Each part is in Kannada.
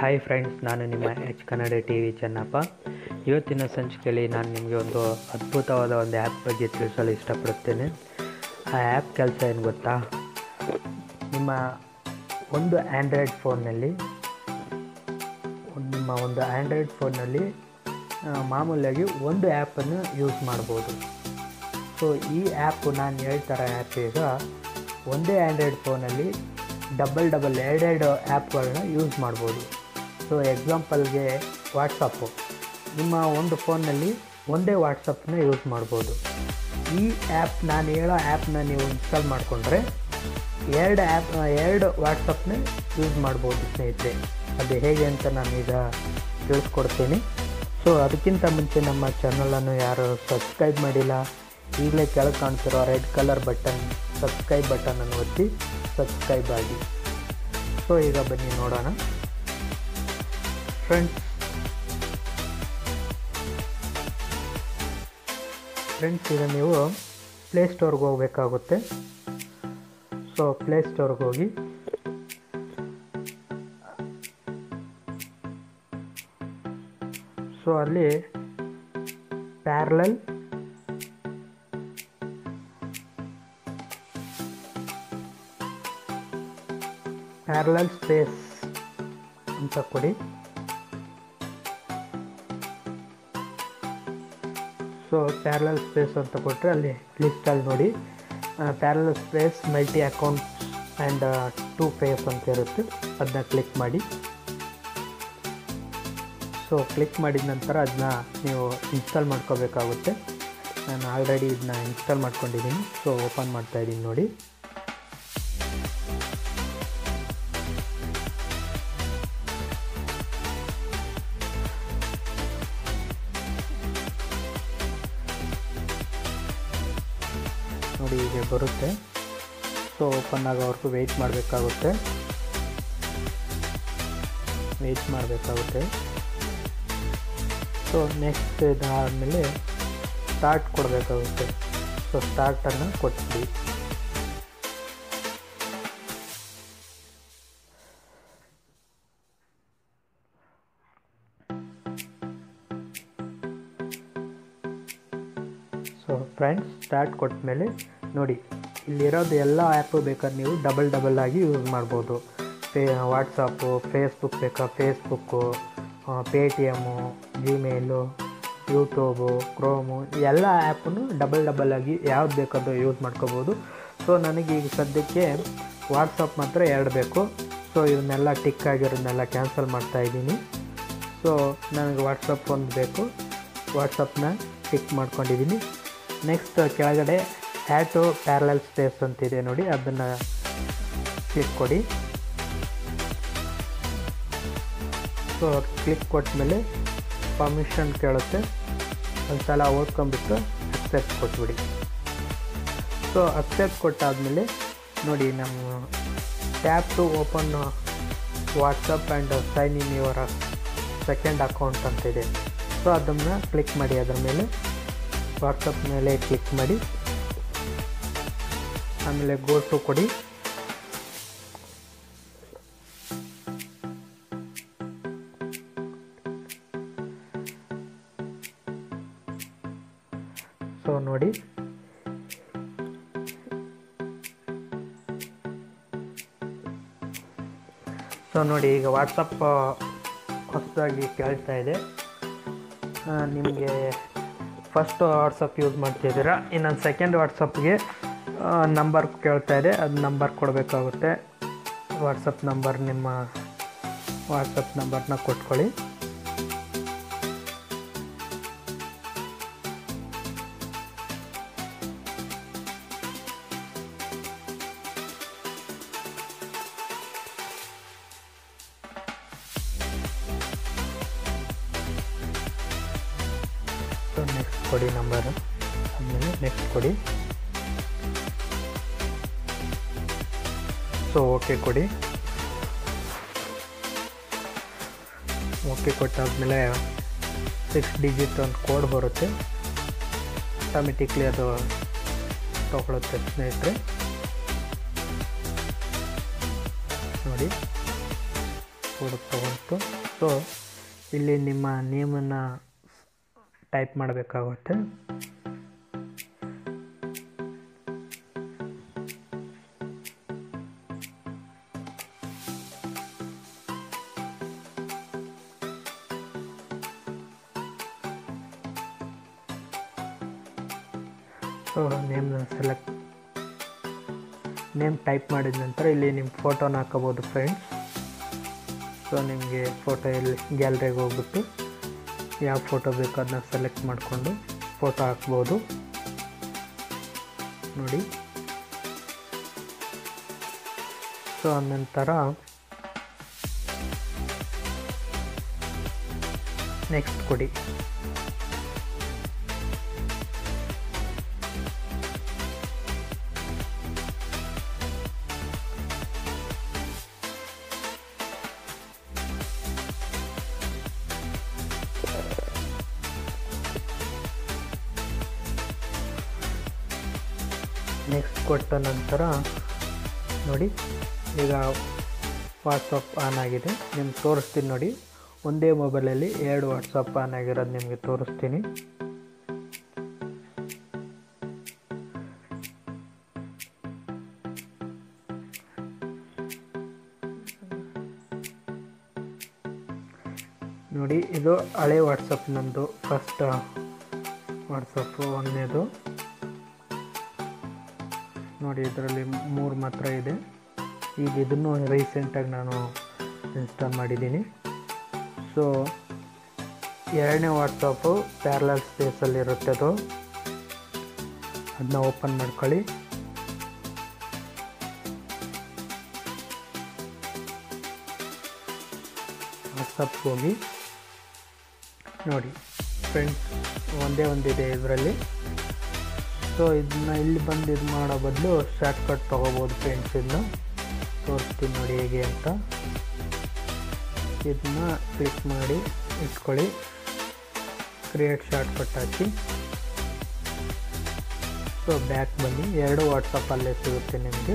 ಹಾಯ್ ಫ್ರೆಂಡ್ಸ್ ನಾನು ನಿಮ್ಮ H Kannada T V Chennappa ಇವತ್ತಿನ ಸಂಚಿಕೆಯಲ್ಲಿ ನಾನು ನಿಮಗೆ ಒಂದು ಅದ್ಭುತವಾದ ಒಂದು ಆ್ಯಪ್ ಬಗ್ಗೆ ತಿಳಿಸಲು ಇಷ್ಟಪಡುತ್ತೇನೆ ಆ ಆ್ಯಪ್ ಕೆಲಸ ಏನು ಗೊತ್ತಾ ನಿಮ್ಮ ಒಂದು ಆ್ಯಂಡ್ರಾಯ್ಡ್ ಫೋನ್ನಲ್ಲಿ ನಿಮ್ಮ ಒಂದು ಆ್ಯಂಡ್ರಾಯ್ಡ್ ಫೋನ್ನಲ್ಲಿ ಆ, ಮಾಮೂಲಿಯಾಗಿ ಒಂದು ಆ್ಯಪನ್ನು ಯೂಸ್ ಮಾಡ್ಬೋದು ಸೊ ಈ ಆ್ಯಪ್ ನಾನು ಹೇಳ್ತಾರ ಆ್ಯಪ್ ಈಗ ಒಂದೇ ಆ್ಯಂಡ್ರಾಯ್ಡ್ ಫೋನಲ್ಲಿ ಡಬಲ್ ಡಬಲ್ ಎರಡೆರಡು ಆ್ಯಪ್ಗಳನ್ನ ಯೂಸ್ ಮಾಡ್ಬೋದು ಸೊ ಎಕ್ಸಾಂಪಲ್ಗೆ ವಾಟ್ಸಪ್ಪು ನಿಮ್ಮ ಒಂದು ಫೋನ್ನಲ್ಲಿ ಒಂದೇ ವಾಟ್ಸಪ್ನ ಯೂಸ್ ಮಾಡ್ಬೋದು ಈ ಆ್ಯಪ್ ನಾನು ಹೇಳೋ ಆ್ಯಪ್ನ ನೀವು ಇನ್ಸ್ಟಾಲ್ ಮಾಡಿಕೊಂಡ್ರೆ ಎರಡು ಆ್ಯಪ್ ಎರಡು ವಾಟ್ಸಪ್ನ ಯೂಸ್ ಮಾಡ್ಬೋದು ಸ್ನೇಹಿತರೆ ಅದು ಹೇಗೆ ಅಂತ ನಾನೀಗ ತಿಳಿಸ್ಕೊಡ್ತೀನಿ ಸೊ ಅದಕ್ಕಿಂತ ಮುಂಚೆ ನಮ್ಮ ಚಾನಲನ್ನು ಯಾರು ಸಬ್ಸ್ಕ್ರೈಬ್ ಮಾಡಿಲ್ಲ ಈಗಲೇ ಕೆಳಗೆ ಕಾಣ್ತಿರೋ ರೆಡ್ ಕಲರ್ ಬಟನ್ ಸಬ್ಸ್ಕ್ರೈಬ್ ಬಟನನ್ನು ಒತ್ತಿ ಸಬ್ಸ್ಕ್ರೈಬ್ ಆಗಿ ಸೊ ಈಗ ಬನ್ನಿ ನೋಡೋಣ ಫ್ರೆಂಡ್ಸ್ ಫ್ರೆಂಡ್ಸ್ ಈಗ ನೀವು ಪ್ಲೇಸ್ಟೋರ್ಗೆ ಹೋಗಬೇಕಾಗುತ್ತೆ ಸೊ ಪ್ಲೇಸ್ಟೋರ್ಗೆ ಹೋಗಿ ಸೊ ಅಲ್ಲಿ ಪ್ಯಾರ್ಲಲ್ ಪ್ಯಾರಲಲ್ ಸ್ಪೇಸ್ ಅಂತ ಕೊಡಿ ಸೊ ಪ್ಯಾರಲಲ್ ಸ್ಪೇಸ್ ಅಂತ ಕೊಟ್ಟರೆ ಅಲ್ಲಿ ಲಿಸ್ಟಲ್ಲಿ ನೋಡಿ parallel space multi account and two face ಅಂತ ಇರುತ್ತೆ ಅದನ್ನ ಕ್ಲಿಕ್ ಮಾಡಿ ಸೊ ಕ್ಲಿಕ್ ಮಾಡಿದ ನಂತರ ಅದನ್ನ ನೀವು ಇನ್ಸ್ಟಾಲ್ ಮಾಡ್ಕೋಬೇಕಾಗುತ್ತೆ ನಾನು ಆಲ್ರೆಡಿ ಇದನ್ನ ಇನ್ಸ್ಟಾಲ್ ಮಾಡ್ಕೊಂಡಿದ್ದೀನಿ ಸೊ ಓಪನ್ ಮಾಡ್ತಾ ಇದ್ದೀನಿ ನೋಡಿ ನೋಡಿ ಹೀಗೆ ಬರುತ್ತೆ ಸೊ ಓಪನ್ ಆಗೋವರೆಗೂ ವೆಯ್ಟ್ ಮಾಡಬೇಕಾಗುತ್ತೆ ವೆಯ್ಟ್ ಮಾಡಬೇಕಾಗುತ್ತೆ ಸೊ ನೆಕ್ಸ್ಟ್ ಇದಾದಮೇಲೆ ಸ್ಟಾರ್ಟ್ ಕೊಡಬೇಕಾಗುತ್ತೆ ಸೊ ಸ್ಟಾರ್ಟನ್ನು ಕೊಟ್ಬಿಡಿ ಸೊ ಫ್ರೆಂಡ್ಸ್ ಸ್ಟಾರ್ಟ್ ಕೊಟ್ಟ ಮೇಲೆ ನೋಡಿ ಇಲ್ಲಿರೋದು ಎಲ್ಲ ಆ್ಯಪು ಬೇಕಾದ್ರೆ ನೀವು ಡಬಲ್ ಡಬಲ್ ಆಗಿ ಯೂಸ್ ಮಾಡ್ಬೋದು ಫೇ ವಾಟ್ಸಪ್ಪು ಫೇಸ್ಬುಕ್ ಬೇಕಾ Facebook Paytm Gmail YouTube Chrome ಎಲ್ಲ ಆ್ಯಪನ್ನು ಡಬಲ್ ಡಬಲ್ ಆಗಿ ಯಾವ್ದು ಬೇಕಾದ್ರೂ ಯೂಸ್ ಮಾಡ್ಕೋಬೋದು ಸೊ ನನಗೆ ಈಗ ಸದ್ಯಕ್ಕೆ ವಾಟ್ಸಪ್ ಮಾತ್ರ ಎರಡು ಬೇಕು ಸೊ ಇವನ್ನೆಲ್ಲ ಟಿಕ್ ಆಗಿರೋದನ್ನೆಲ್ಲ ಕ್ಯಾನ್ಸಲ್ ಮಾಡ್ತಾ ಇದ್ದೀನಿ ಸೊ ನನಗೆ ವಾಟ್ಸಪ್ ಒಂದು ಬೇಕು ವಾಟ್ಸಪ್ನ ಟಿಕ್ ಮಾಡ್ಕೊಂಡಿದ್ದೀನಿ ನೆಕ್ಸ್ಟ್ ಕೆಳಗಡೆ ಆ್ಯಟು ಪ್ಯಾರಲಲ್ ಸ್ಪೇಸ್ ಅಂತಿದೆ ನೋಡಿ ಅದನ್ನು ಕ್ಲಿಕ್ ಕೊಡಿ ಸೊ ಕ್ಲಿಕ್ ಕೊಟ್ಮೇಲೆ ಪರ್ಮಿಷನ್ ಕೇಳುತ್ತೆ ಒಂದು ಸಲ ಓದ್ಕೊಂಬಿಟ್ಟು ಅಕ್ಸೆಪ್ಟ್ ಕೊಟ್ಬಿಡಿ ಸೊ ಅಕ್ಸೆಪ್ಟ್ ಕೊಟ್ಟಾದಮೇಲೆ ನೋಡಿ ನಮ್ಮ tap to open WhatsApp and sign in your second account ಅಂತಿದೆ ಸೊ ಅದನ್ನು ಕ್ಲಿಕ್ ಮಾಡಿ ಅದರ ಮೇಲೆ ವಾಟ್ಸಪ್ ಮೇಲೆ ಕ್ಲಿಕ್ ಮಾಡಿ ಆಮೇಲೆ ಗೋ ಟು ಕೊಡಿ ಸೊ ನೋಡಿ ಸೊ ನೋಡಿ ಈಗ ವಾಟ್ಸಪ್ ಹೊಸದಾಗಿ ಕೇಳ್ತಾ ಇದೆ ನಿಮಗೆ ಫಸ್ಟ್ ವಾಟ್ಸಪ್ ಯೂಸ್ ಮಾಡ್ತಿದ್ದೀರಾ ಇನ್ನೊಂದು ಸೆಕೆಂಡ್ ವಾಟ್ಸಪ್ಗೆ ನಂಬರ್ ಕೇಳ್ತಾ ಇದೆ ಅದು ನಂಬರ್ ಕೊಡಬೇಕಾಗುತ್ತೆ ವಾಟ್ಸಪ್ ನಂಬರ್ ನಿಮ್ಮ ವಾಟ್ಸಪ್ ನಂಬರ್ನ ಕೊಟ್ಕೊಳ್ಳಿ ಸೊ ನೆಕ್ಸ್ಟ್ ಕೊಡಿ ನಂಬರ್ ಆದಮೇಲೆ ನೆಕ್ಸ್ಟ್ ಕೊಡಿ ಸೊ ಓಕೆ ಕೊಡಿ ಓಕೆ ಕೊಟ್ಟಾದ್ಮೇಲೆ ಸಿಕ್ಸ್ ಡಿಜಿಟ್ ಒಂದು ಕೋಡ್ ಬರುತ್ತೆ ಆಟೋಮೆಟಿಕ್ಲಿ ಅದು ತಗೊಳುತ್ತೆ ಸ್ನೇಹಿತರೆ ನೋಡಿ ಹುಡುಕ್ ತಗೊಂತು ಸೊ ಇಲ್ಲಿ ನಿಮ್ಮ ನೇಮನ್ನು ಟೈಪ್ ಮಾಡಬೇಕಾಗುತ್ತೆ ಸೊ ನೇಮ್ನ ಸೆಲೆಕ್ಟ್ ನೇಮ್ ಟೈಪ್ ಮಾಡಿದ ನಂತರ ಇಲ್ಲಿ ನಿಮ್ಮ ಫೋಟೋನ ಹಾಕೋಬೋದು ಫ್ರೆಂಡ್ಸ್ ಸೊ ನಿಮಗೆ ಫೋಟೋ ಎಲ್ಲಿ ಗ್ಯಾಲ್ರಿಗೆ ಹೋಗ್ಬಿಟ್ಟು ಯಾವ ಫೋಟೋ ಬೇಕು ಅದನ್ನ ಸೆಲೆಕ್ಟ್ ಮಾಡಿಕೊಂಡು ಫೋಟೋ ಹಾಕ್ಬೋದು ನೋಡಿ ಸೊ ನಂತರ ನೆಕ್ಸ್ಟ್ ಕೊಡಿ ನೆಕ್ಸ್ಟ್ ಕೊಟ್ಟ ನಂತರ ನೋಡಿ ಈಗ ವಾಟ್ಸಪ್ ಆನ್ ಆಗಿದೆ ನಿಮ್ಗೆ ತೋರಿಸ್ತೀನಿ ನೋಡಿ ಒಂದೇ ಮೊಬೈಲಲ್ಲಿ ಎರಡು ವಾಟ್ಸಪ್ ಆನ್ ಆಗಿರೋದು ನಿಮಗೆ ತೋರಿಸ್ತೀನಿ ನೋಡಿ ಇದು ಹಳೆ ವಾಟ್ಸಪ್ ನಂದು ಫಸ್ಟ್ ವಾಟ್ಸಪ್ಪು ಒಂದನೇದು ನೋಡಿ ಇದರಲ್ಲಿ ಮೂರು ಮಾತ್ರ ಇದೆ ಈಗ ಇದನ್ನು ರೀಸೆಂಟಾಗಿ ನಾನು ಇನ್ಸ್ಟಾಲ್ ಮಾಡಿದ್ದೀನಿ ಸೊ ಎರಡನೇ ವಾಟ್ಸಪ್ಪು ಪ್ಯಾರಲಲ್ ಸ್ಪೇಸಲ್ಲಿರುತ್ತೆ ಅದು ಅದನ್ನ ಓಪನ್ ಮಾಡ್ಕೊಳ್ಳಿ ವಾಟ್ಸಪ್ಗೆ ಹೋಗಿ ನೋಡಿ ಫ್ರೆಂಡ್ಸ್ ಒಂದೇ ಒಂದಿದೆ ಇದರಲ್ಲಿ ಸೊ ಇದನ್ನ ಇಲ್ಲಿ ಬಂದು ಇದು ಮಾಡೋ ಬದಲು ಶಾರ್ಟ್ಕಟ್ ತೊಗೋಬೋದು ಫ್ರೆಂಡ್ಸ್ ಇದನ್ನ ತೋರಿಸ್ತೀನಿ ನೋಡಿ ಹೇಗೆ ಅಂತ ಇದನ್ನ ಕ್ಲಿಕ್ ಮಾಡಿ ಇಟ್ಕೊಳ್ಳಿ ಕ್ರಿಯೇಟ್ ಶಾರ್ಟ್ಕಟ್ ಹಾಕಿ ಸೊ ಬ್ಯಾಕ್ ಬನ್ನಿ ಎರಡು ವಾಟ್ಸಪ್ಪಲ್ಲೇ ಸಿಗುತ್ತೆ ನಿಮಗೆ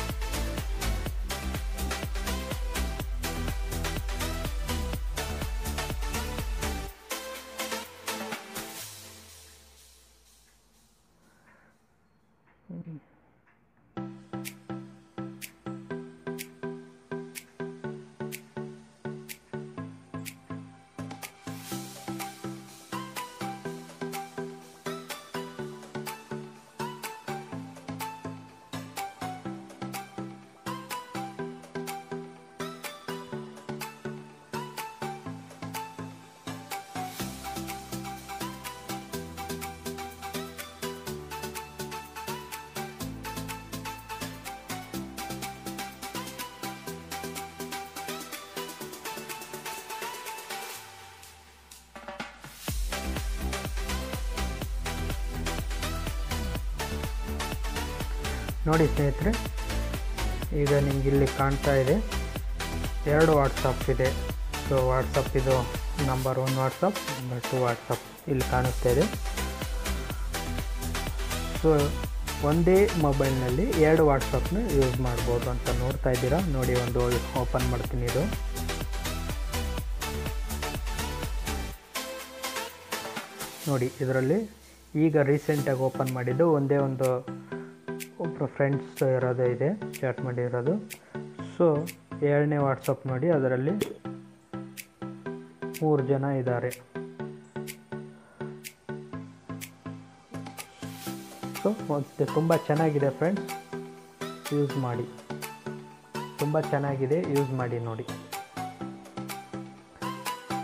ನೋಡಿ ಸ್ನೇಹಿತರೆ ಈಗ ನಿಮ್ಗೆ ಇಲ್ಲಿ ಕಾಣ್ತಾ ಇದೆ ಎರಡು ವಾಟ್ಸಪ್ ಇದೆ ಸೊ ವಾಟ್ಸಪ್ ಇದು number one WhatsApp number two WhatsApp ಇಲ್ಲಿ ಕಾಣಿಸ್ತಾ ಇದೆ ಸೊ ಒಂದೇ ಮೊಬೈಲ್ನಲ್ಲಿ ಎರಡು ವಾಟ್ಸಪ್ನ ಯೂಸ್ ಮಾಡ್ಬೋದು ಅಂತ ನೋಡ್ತಾ ಇದ್ದೀರಾ ನೋಡಿ ಒಂದು ಓಪನ್ ಮಾಡ್ತೀನಿ ಇದು ನೋಡಿ ಇದರಲ್ಲಿ ಈಗ ರೀಸೆಂಟಾಗಿ ಓಪನ್ ಮಾಡಿದ್ದು ಒಂದೇ ಒಂದು ಒಬ್ಬರು ಫ್ರೆಂಡ್ಸ್ ಇರೋದು ಇದೆ ಚಾಟ್ ಮಾಡಿರೋದು ಸೊ ಏಳನೇ ವಾಟ್ಸಪ್ ನೋಡಿ ಅದರಲ್ಲಿ ಮೂರು ಜನ ಇದ್ದಾರೆ ಸೊ ಒಂದು ತುಂಬ ಚೆನ್ನಾಗಿದೆ ಫ್ರೆಂಡ್ಸ್ ಯೂಸ್ ಮಾಡಿ ತುಂಬ ಚೆನ್ನಾಗಿದೆ ಯೂಸ್ ಮಾಡಿ ನೋಡಿ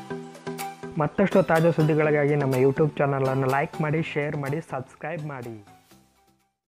ಮತ್ತಷ್ಟು ತಾಜಾ ಸುದ್ದಿಗಳಿಗಾಗಿ ನಮ್ಮ ಯೂಟ್ಯೂಬ್ ಚಾನಲನ್ನು ಲೈಕ್ ಮಾಡಿ ಶೇರ್ ಮಾಡಿ ಸಬ್ಸ್ಕ್ರೈಬ್ ಮಾಡಿ